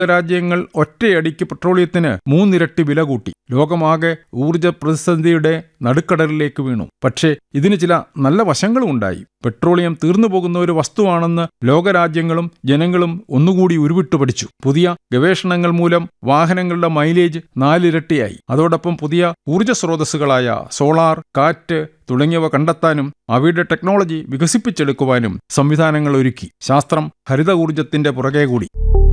രാജ്യങ്ങൾ ഒറ്റയടിക്ക് പെട്രോളിയത്തിന് മൂന്നിരട്ടി വില കൂട്ടി ലോകമാകെ ഊർജ പ്രതിസന്ധിയുടെ നടുക്കടലിലേക്ക് വീണു പക്ഷേ ഇതിന് ചില നല്ല വശങ്ങളും ഉണ്ടായി പെട്രോളിയം തീർന്നു പോകുന്ന ഒരു വസ്തുവാണെന്ന് ലോകരാജ്യങ്ങളും ജനങ്ങളും ഒന്നുകൂടി ഉരുവിട്ടു പഠിച്ചു പുതിയ ഗവേഷണങ്ങൾ മൂലം വാഹനങ്ങളുടെ മൈലേജ് നാലിരട്ടിയായി അതോടൊപ്പം പുതിയ ഊർജ സ്രോതസ്സുകളായ സോളാർ കാറ്റ് തുടങ്ങിയവ കണ്ടെത്താനും അവയുടെ ടെക്നോളജി വികസിപ്പിച്ചെടുക്കുവാനും സംവിധാനങ്ങൾ ഒരുക്കി ശാസ്ത്രം ഹരിത ഊർജത്തിന്റെ പുറകെ കൂടി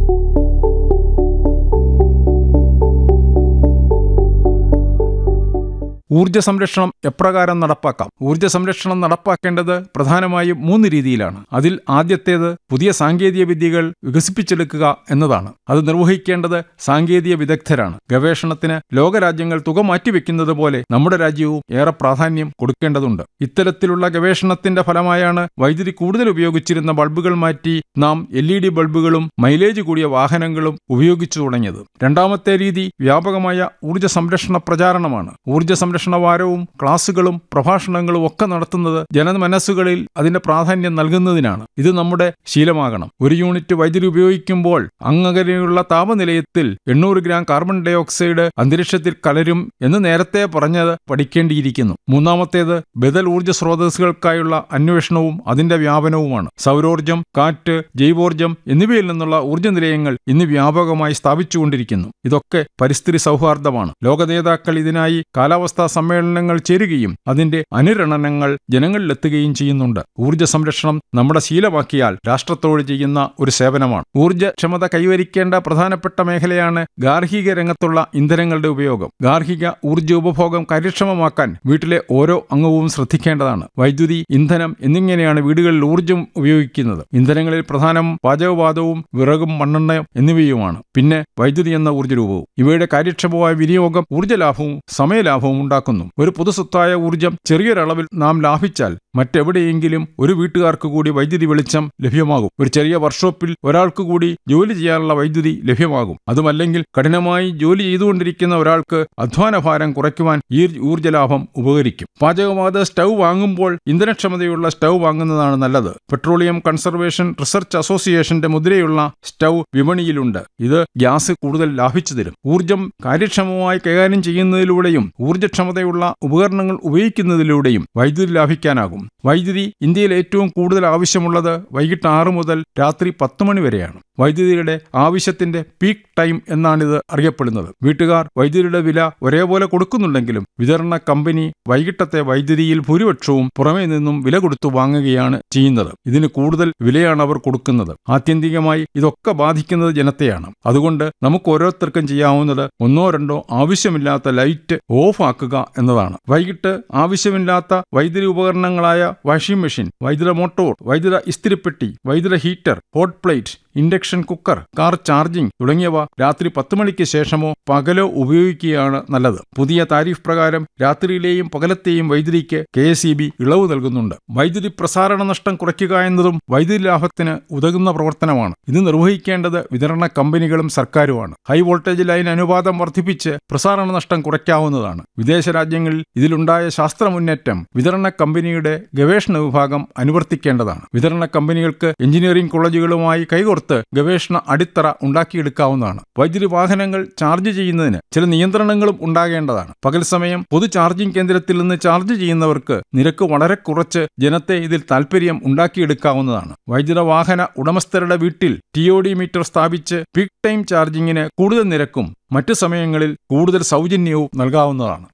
ഊർജ്ജ സംരക്ഷണം എപ്രകാരം നടപ്പാക്കാം ഊർജ്ജ സംരക്ഷണം നടപ്പാക്കേണ്ടത് പ്രധാനമായും മൂന്ന് രീതിയിലാണ് അതിൽ ആദ്യത്തേത് പുതിയ സാങ്കേതിക വിദ്യകൾ വികസിപ്പിച്ചെടുക്കുക എന്നതാണ് അത് നിർവഹിക്കേണ്ടത് സാങ്കേതിക വിദഗ്ധരാണ് ഗവേഷണത്തിന് ലോകരാജ്യങ്ങൾ തുക മാറ്റിവെക്കുന്നത് പോലെ നമ്മുടെ രാജ്യവും ഏറെ പ്രാധാന്യം കൊടുക്കേണ്ടതുണ്ട് ഇത്തരത്തിലുള്ള ഗവേഷണത്തിന്റെ ഫലമായാണ് വൈദ്യുതി കൂടുതൽ ഉപയോഗിച്ചിരുന്ന ബൾബുകൾ മാറ്റി നാം എൽ ഇ ഡി ബൾബുകളും മൈലേജ് കൂടിയ വാഹനങ്ങളും ഉപയോഗിച്ചു തുടങ്ങിയത് രണ്ടാമത്തെ രീതി വ്യാപകമായ ഊർജ്ജ സംരക്ഷണ പ്രചാരണമാണ് ഊർജ്ജ സംരക്ഷണ വാരവും ക്ലാസുകളും പ്രഭാഷണങ്ങളും ഒക്കെ നടത്തുന്നത് ജനമനസ്സുകളിൽ അതിന്റെ പ്രാധാന്യം നൽകുന്നതിനാണ് ഇത് നമ്മുടെ ശീലമാകണം ഒരു യൂണിറ്റ് വൈദ്യുതി ഉപയോഗിക്കുമ്പോൾ അങ്ങനെയുള്ള താപനിലയത്തിൽ എണ്ണൂറ് ഗ്രാം കാർബൺ ഡൈ ഓക്സൈഡ് അന്തരീക്ഷത്തിൽ കലരും എന്ന് നേരത്തെ പറഞ്ഞത് പഠിക്കേണ്ടിയിരിക്കുന്നു മൂന്നാമത്തേത് ബദൽ ഊർജ്ജ സ്രോതസ്സുകൾക്കായുള്ള അന്വേഷണവും അതിന്റെ വ്യാപനവുമാണ് സൗരോർജ്ജം കാറ്റ് ജൈവോർജ്ജം എന്നിവയിൽ നിന്നുള്ള ഊർജ്ജ നിലയങ്ങൾ ഇന്ന് വ്യാപകമായി സ്ഥാപിച്ചുകൊണ്ടിരിക്കുന്നു ഇതൊക്കെ പരിസ്ഥിതി സൗഹാർദ്ദമാണ് ലോക നേതാക്കൾ ഇതിനായി കാലാവസ്ഥാ സമ്മേളനങ്ങൾ ചേരുകയും അതിന്റെ അനുരണനങ്ങൾ ജനങ്ങളിലെത്തുകയും ചെയ്യുന്നുണ്ട് ഊർജ്ജ സംരക്ഷണം നമ്മുടെ ശീലമാക്കിയാൽ രാഷ്ട്രത്തോട് ചെയ്യുന്ന ഒരു സേവനമാണ് ഊർജ്ജക്ഷമത കൈവരിക്കേണ്ട പ്രധാനപ്പെട്ട മേഖലയാണ് ഗാർഹിക രംഗത്തുള്ള ഇന്ധനങ്ങളുടെ ഉപയോഗം ഗാർഹിക ഊർജ്ജ ഉപഭോഗം കാര്യക്ഷമമാക്കാൻ വീട്ടിലെ ഓരോ അംഗവും ശ്രദ്ധിക്കേണ്ടതാണ് വൈദ്യുതി ഇന്ധനം എന്നിങ്ങനെയാണ് വീടുകളിൽ ഊർജ്ജം ഉപയോഗിക്കുന്നത് ഇന്ധനങ്ങളിൽ പ്രധാനം പാചകവാതവും വിറകും മണ്ണെണ്ണയും എന്നിവയുമാണ് പിന്നെ വൈദ്യുതി എന്ന ഊർജ്ജരൂപവും ഇവയുടെ കാര്യക്ഷമമായ വിനിയോഗം ഊർജ്ജലാഭവും സമയലാഭവും ഉണ്ടാക്കുന്നു ഒരു പൊതുസ്വത്തായ ഊർജ്ജം ചെറിയൊരളവിൽ നാം ലാഭിച്ചാൽ മറ്റെവിടെയെങ്കിലും ഒരു വീട്ടുകാർക്ക് കൂടി വൈദ്യുതി വെളിച്ചം ലഭ്യമാകും ഒരു ചെറിയ വർക്ക്ഷോപ്പിൽ ഒരാൾക്ക് കൂടി ജോലി ചെയ്യാനുള്ള വൈദ്യുതി ലഭ്യമാകും അതുമല്ലെങ്കിൽ കഠിനമായി ജോലി ചെയ്തുകൊണ്ടിരിക്കുന്ന ഒരാൾക്ക് അധ്വാനഭാരം കുറയ്ക്കുവാൻ ഈ ഊർജ്ജലാഭം ഉപകരിക്കും പാചകവാത സ്റ്റൗ വാങ്ങുമ്പോൾ ഇന്ധനക്ഷമതയുള്ള സ്റ്റൗ വാങ്ങുന്നതാണ് നല്ലത് പെട്രോളിയം കൺസർവേഷൻ റിസർച്ച് അസോസിയേഷന്റെ മുദ്രയുള്ള സ്റ്റൗ വിപണിയിലുണ്ട് ഇത് ഗ്യാസ് കൂടുതൽ ലാഭിച്ചു തരും ഊർജ്ജം കാര്യക്ഷമമായി കൈകാര്യം ചെയ്യുന്നതിലൂടെയും ഊർജ്ജക്ഷമതയുള്ള ഉപകരണങ്ങൾ ഉപയോഗിക്കുന്നതിലൂടെയും വൈദ്യുതി ലാഭിക്കാനാകും വൈദ്യുതി ഇന്ത്യയിൽ ഏറ്റവും കൂടുതൽ ആവശ്യമുള്ളത് വൈകിട്ട് ആറ് മുതൽ രാത്രി പത്ത് മണി വരെയാണ് വൈദ്യുതിയുടെ ആവശ്യത്തിന്റെ പീക്ക് ടൈം എന്നാണിത് അറിയപ്പെടുന്നത് വീട്ടുകാർ വൈദ്യുതിയുടെ വില ഒരേപോലെ കൊടുക്കുന്നുണ്ടെങ്കിലും വിതരണ കമ്പനി വൈകിട്ടത്തെ വൈദ്യുതിയിൽ ഭൂരിപക്ഷവും പുറമേ നിന്നും വില കൊടുത്തു വാങ്ങുകയാണ് ചെയ്യുന്നത് ഇതിന് കൂടുതൽ വിലയാണ് അവർ കൊടുക്കുന്നത് ആത്യന്തികമായി ഇതൊക്കെ ബാധിക്കുന്നത് ജനത്തെയാണ് അതുകൊണ്ട് നമുക്ക് ഓരോരുത്തർക്കും ചെയ്യാവുന്നത് ഒന്നോ രണ്ടോ ആവശ്യമില്ലാത്ത ലൈറ്റ് ഓഫ് ആക്കുക എന്നതാണ് വൈകിട്ട് ആവശ്യമില്ലാത്ത വൈദ്യുതി ഉപകരണങ്ങളായ വാഷിംഗ് മെഷീൻ വൈദ്യുത മോട്ടോർ വൈദ്യുത ഇസ്തിരിപ്പെട്ടി വൈദ്യുത heater hot plate induction cooker car charging തുടങ്ങിയവ രാത്രി പത്ത് മണിക്ക് ശേഷമോ പകലോ ഉപയോഗിക്കുകയാണ് നല്ലത് പുതിയ താരിഫ് പ്രകാരം രാത്രിയിലെയും പകലത്തെയും വൈദ്യുതിക്ക് കെ എസ് ഇ ബി ഇളവ് നൽകുന്നുണ്ട് വൈദ്യുതി പ്രസാരണ നഷ്ടം കുറയ്ക്കുക എന്നതും വൈദ്യുതി ലാഭത്തിന് ഉതകുന്ന പ്രവർത്തനമാണ് ഇത് നിർവഹിക്കേണ്ടത് വിതരണ കമ്പനികളും സർക്കാരുമാണ് ഹൈ വോൾട്ടേജ് ലൈൻ അനുപാതം വർദ്ധിപ്പിച്ച് പ്രസാരണ നഷ്ടം കുറയ്ക്കാവുന്നതാണ് വിദേശ രാജ്യങ്ങളിൽ ഇതിലുണ്ടായ ശാസ്ത്ര മുന്നേറ്റം വിതരണ കമ്പനിയുടെ ഗവേഷണ വിഭാഗം അനുവർത്തിക്കേണ്ടതാണ് വിതരണ കമ്പനികൾക്ക് എഞ്ചിനീയറിംഗ് കോളേജുകളുമായി കൈകോർത്ത് ഗവേഷണ അടിത്തറ ഉണ്ടാക്കിയെടുക്കാവുന്നതാണ് വൈദ്യുതി വാഹനങ്ങൾ ചാർജ് ചെയ്യുന്നതിന് ചില നിയന്ത്രണങ്ങളും ഉണ്ടാകേണ്ടതാണ് പകൽ സമയം പൊതു ചാർജിംഗ് കേന്ദ്രത്തിൽ നിന്ന് ചാർജ് ചെയ്യുന്നവർക്ക് നിരക്ക് വളരെ കുറച്ച് ജനത്തെ ഇതിൽ താൽപ്പര്യം ഉണ്ടാക്കിയെടുക്കാവുന്നതാണ് വൈദ്യുത വാഹന ഉടമസ്ഥരുടെ വീട്ടിൽ ടി ഒ ഡി മീറ്റർ സ്ഥാപിച്ച് പീക്ക് ടൈം ചാർജിങ്ങിന് കൂടുതൽ നിരക്കും മറ്റു സമയങ്ങളിൽ കൂടുതൽ സൗജന്യവും നൽകാവുന്നതാണ്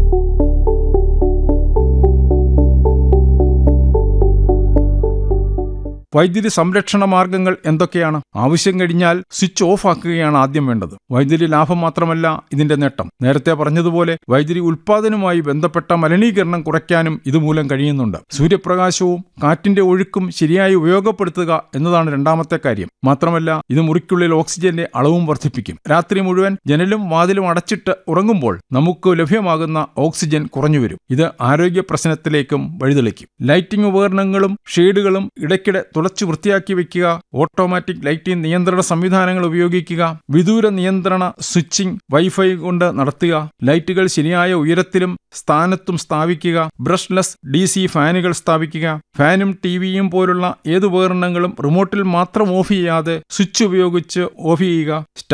വൈദ്യുതി സംരക്ഷണ മാർഗങ്ങൾ എന്തൊക്കെയാണ് ആവശ്യം കഴിഞ്ഞാൽ സ്വിച്ച് ഓഫ് ആക്കുകയാണ് ആദ്യം വേണ്ടത് വൈദ്യുതി ലാഭം മാത്രമല്ല ഇതിന്റെ നേട്ടം നേരത്തെ പറഞ്ഞതുപോലെ വൈദ്യുതി ഉൽപാദനവുമായി ബന്ധപ്പെട്ട മലിനീകരണം കുറയ്ക്കാനും ഇതുമൂലം കഴിയുന്നുണ്ട് സൂര്യപ്രകാശവും കാറ്റിന്റെ ഒഴുക്കും ശരിയായി ഉപയോഗപ്പെടുത്തുക എന്നതാണ് രണ്ടാമത്തെ കാര്യം മാത്രമല്ല ഇത് മുറിക്കുള്ളിൽ ഓക്സിജന്റെ അളവും വർദ്ധിപ്പിക്കും രാത്രി മുഴുവൻ ജനലും വാതിലും അടച്ചിട്ട് ഉറങ്ങുമ്പോൾ നമുക്ക് ലഭ്യമാകുന്ന ഓക്സിജൻ കുറഞ്ഞു വരും ഇത് ആരോഗ്യ പ്രശ്നത്തിലേക്കും വഴിതെളിക്കും ലൈറ്റിംഗ് ഉപകരണങ്ങളും ഷെയ്ഡുകളും ഇടയ്ക്കിടെ തുടർ തുടച്ചു വൃത്തിയാക്കി വെക്കുക ഓട്ടോമാറ്റിക് ലൈറ്റിംഗ് നിയന്ത്രണ സംവിധാനങ്ങൾ ഉപയോഗിക്കുക വിദൂര നിയന്ത്രണ സ്വിച്ചിംഗ് വൈഫൈ കൊണ്ട് നടത്തുക ലൈറ്റുകൾ ശരിയായ ഉയരത്തിലും സ്ഥാനത്തും സ്ഥാപിക്കുക ബ്രഷ്ലെസ് ഡി സി ഫാനുകൾ സ്ഥാപിക്കുക ഫാനും ടി വിയും പോലുള്ള ഏതുപകരണങ്ങളും റിമോട്ടിൽ മാത്രം ഓഫ് ചെയ്യാതെ സ്വിച്ച് ഉപയോഗിച്ച് ഓഫ് ചെയ്യുക